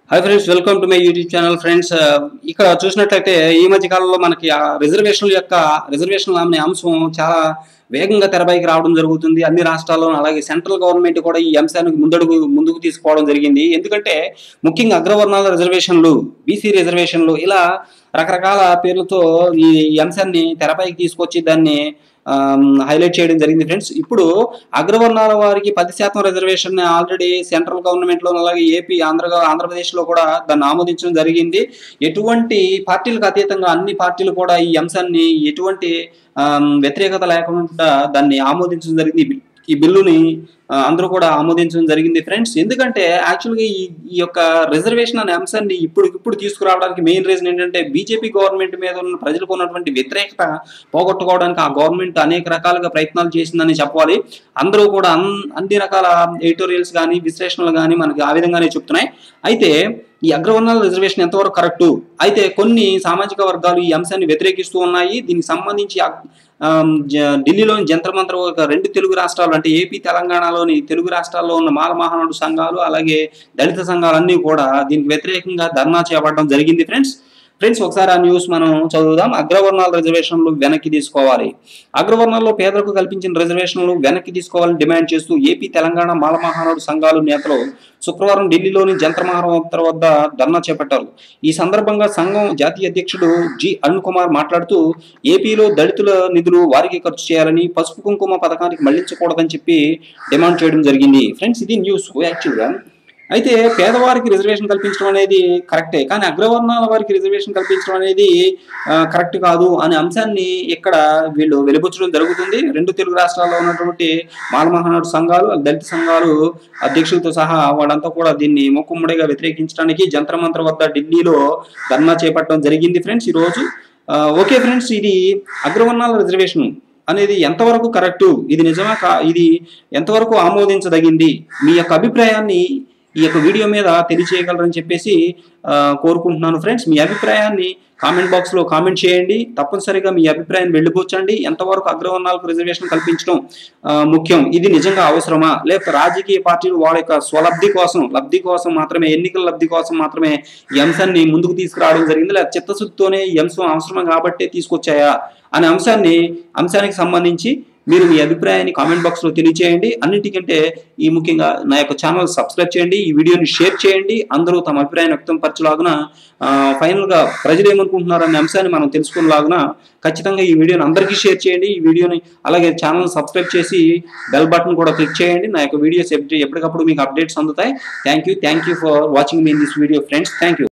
hi friends welcome to my YouTube channel friends ఇక్కడ చూసినట్లయితే ఈ మధ్య కాలంలో మనకి ఆ రిజర్వేషన్ల యొక్క రిజర్వేషన్ అనే అంశం చాలా వేగంగా తెరపైకి రావడం జరుగుతుంది అన్ని రాష్ట్రాల్లో అలాగే సెంట్రల్ గవర్నమెంట్ కూడా ఈ అంశానికి ముందడుగు ముందుకు తీసుకోవడం జరిగింది ఎందుకంటే ముఖ్యంగా అగ్రవర్ణాల రిజర్వేషన్లు బీసీ రిజర్వేషన్లు ఇలా రకరకాల పేర్లతో ఈ ఈ అంశాన్ని తెరపైకి తీసుకొచ్చి దాన్ని హైలైట్ చేయడం జరిగింది ఫ్రెండ్స్ ఇప్పుడు అగ్రవర్ణాల వారికి పది శాతం రిజర్వేషన్ ఆల్రెడీ సెంట్రల్ గవర్నమెంట్ లో అలాగే ఏపీ ఆంధ్ర ఆంధ్రప్రదేశ్ లో కూడా దాన్ని ఆమోదించడం జరిగింది ఎటువంటి పార్టీలకు అతీతంగా అన్ని పార్టీలు కూడా ఈ అంశాన్ని ఎటువంటి ఆమ్, వ్యతిరేకత లేకుండా దాన్ని ఆమోదించడం జరిగింది ఈ బిల్లుని ఆ, అందరూ కూడా ఆమోదించడం జరిగింది ఫ్రెండ్స్ ఎందుకంటే యాక్చువల్గా ఈ ఈ యొక్క రిజర్వేషన్ అనే అంశాన్ని ఇప్పుడు ఇప్పుడు తీసుకురావడానికి మెయిన్ రీజన్ ఏంటంటే బీజేపీ గవర్నమెంట్ మీద ఉన్న ప్రజలకు ఉన్నటువంటి వ్యతిరేకత పోగొట్టుకోవడానికి ఆ గవర్నమెంట్ అనేక రకాలుగా ప్రయత్నాలు చేసిందని చెప్పాలి అందరూ కూడా అన్ అన్ని రకాల ఎడిటోరియల్స్ కానీ విశ్లేషణలు కానీ మనకి ఆ విధంగానే చెప్తున్నాయి అయితే ఈ అగ్రవర్ణాల రిజర్వేషన్ ఎంతవరకు కరెక్టు అయితే కొన్ని సామాజిక వర్గాలు ఈ అంశాన్ని వ్యతిరేకిస్తూ ఉన్నాయి దీనికి సంబంధించి అగ్- ఆమ్, జ- ఢిల్లీలోని జంతర్ మంతర్ ఒక రెండు తెలుగు రాష్ట్రాలు అంటే ఏపీ తెలంగాణలోని తెలుగు రాష్ట్రాల్లో ఉన్న మాల మహానాడు సంఘాలు అలాగే దళిత సంఘాలన్నీ కూడా దీనికి వ్యతిరేకంగా ధర్నా చేపట్టడం జరిగింది ఫ్రెండ్స్ ఫ్రెండ్స్ ఒకసారి ఆ న్యూస్ మనం చదువుదాం అగ్రవర్ణాల రిజర్వేషన్లు వెనక్కి తీసుకోవాలి అగ్రవర్ణాల్లో పేదలకు కల్పించిన రిజర్వేషన్లు వెనక్కి తీసుకోవాలని డిమాండ్ చేస్తూ ఏపీ తెలంగాణ మాల మహానాడు సంఘాలు నేతలు శుక్రవారం ఢిల్లీలోని జంతర్ మహారాజ్ వద్ద ధర్నా చేపట్టారు ఈ సందర్భంగా సంఘం జాతీయ అధ్యక్షుడు జి అరుణ్ కుమార్ మాట్లాడుతూ ఏపీలో దళితుల నిధులు వారికి ఖర్చు చేయాలని పసుపు కుంకుమ పథకానికి మళ్లించకూడదని చెప్పి డిమాండ్ చేయడం జరిగింది ఫ్రెండ్స్ ఇది న్యూస్ యాక్చువల్గా అయితే పేదవారికి రిజర్వేషన్ కల్పించడం అనేది కరెక్టే కానీ అగ్రవర్ణాల వారికి రిజర్వేషన్ కల్పించడం అనేది ఆ, కరెక్ట్ కాదు అనే అంశాన్ని ఇక్కడ వీళ్ళు వెలిబుచ్చడం జరుగుతుంది రెండు తెలుగు రాష్ట్రాల్లో ఉన్నటువంటి మాలమహానాడు సంఘాలు దళిత సంఘాలు అధ్యక్షులతో సహా వాళ్ళంతా కూడా దీన్ని మొక్కుమ్మడిగా వ్యతిరేకించడానికి జంతర్ మంత్ర వద్ద ఢిల్లీలో ధర్నా చేపట్టడం జరిగింది ఫ్రెండ్స్ ఈరోజు ఆ, ఓకే ఫ్రెండ్స్ ఇది అగ్రవర్ణాల రిజర్వేషన్ అనేది ఎంతవరకు కరెక్టు ఇది నిజమా కా ఇది ఎంతవరకు ఆమోదించదగింది మీ యొక్క అభిప్రాయాన్ని ఈ యొక్క వీడియో మీద తెలియచేయగలరని చెప్పేసి ఆ, కోరుకుంటున్నాను ఫ్రెండ్స్ మీ అభిప్రాయాన్ని కామెంట్ బాక్స్ లో కామెంట్ చేయండి తప్పనిసరిగా మీ అభిప్రాయాన్ని వెళ్ళిపోచండి ఎంతవరకు అగ్రవర్ణాలకు రిజర్వేషన్ కల్పించడం ఆ, ముఖ్యం ఇది నిజంగా అవసరమా లేకపోతే రాజకీయ పార్టీలు వాళ్ళ యొక్క స్వలబ్ధి కోసం లబ్ధి కోసం మాత్రమే ఎన్నికల లబ్ధి కోసం మాత్రమే ఈ అంశాన్ని ముందుకు తీసుకురావడం జరిగింది లేదా చిత్తశుద్ధితోనే ఈ అంశం అవసరం కాబట్టే తీసుకొచ్చాయా అనే అంశాన్ని అంశానికి సంబంధించి మీరు మీ అభిప్రాయాన్ని కామెంట్ బాక్స్ లో తెలియచేయండి అన్నిటికంటే ఈ ముఖ్యంగా నా యొక్క ఛానల్ సబ్స్క్రైబ్ చేయండి ఈ వీడియోని షేర్ చేయండి అందరూ తమ అభిప్రాయాన్ని వ్యక్తం పరచలాగున ఫైనల్ గా ప్రజలు ఏమనుకుంటున్నారు అనే అంశాన్ని మనం తెలుసుకునేలాగున ఖచ్చితంగా ఈ వీడియోని అందరికీ షేర్ చేయండి ఈ వీడియోని అలాగే ఛానల్ సబ్స్క్రైబ్ చేసి బెల్ బటన్ కూడా క్లిక్ చేయండి నా యొక్క వీడియోస్ ఎప్పటి- ఎప్పటికప్పుడు మీకు అప్డేట్స్ అందుతాయి thank you thank you for watching me in this video friends thank you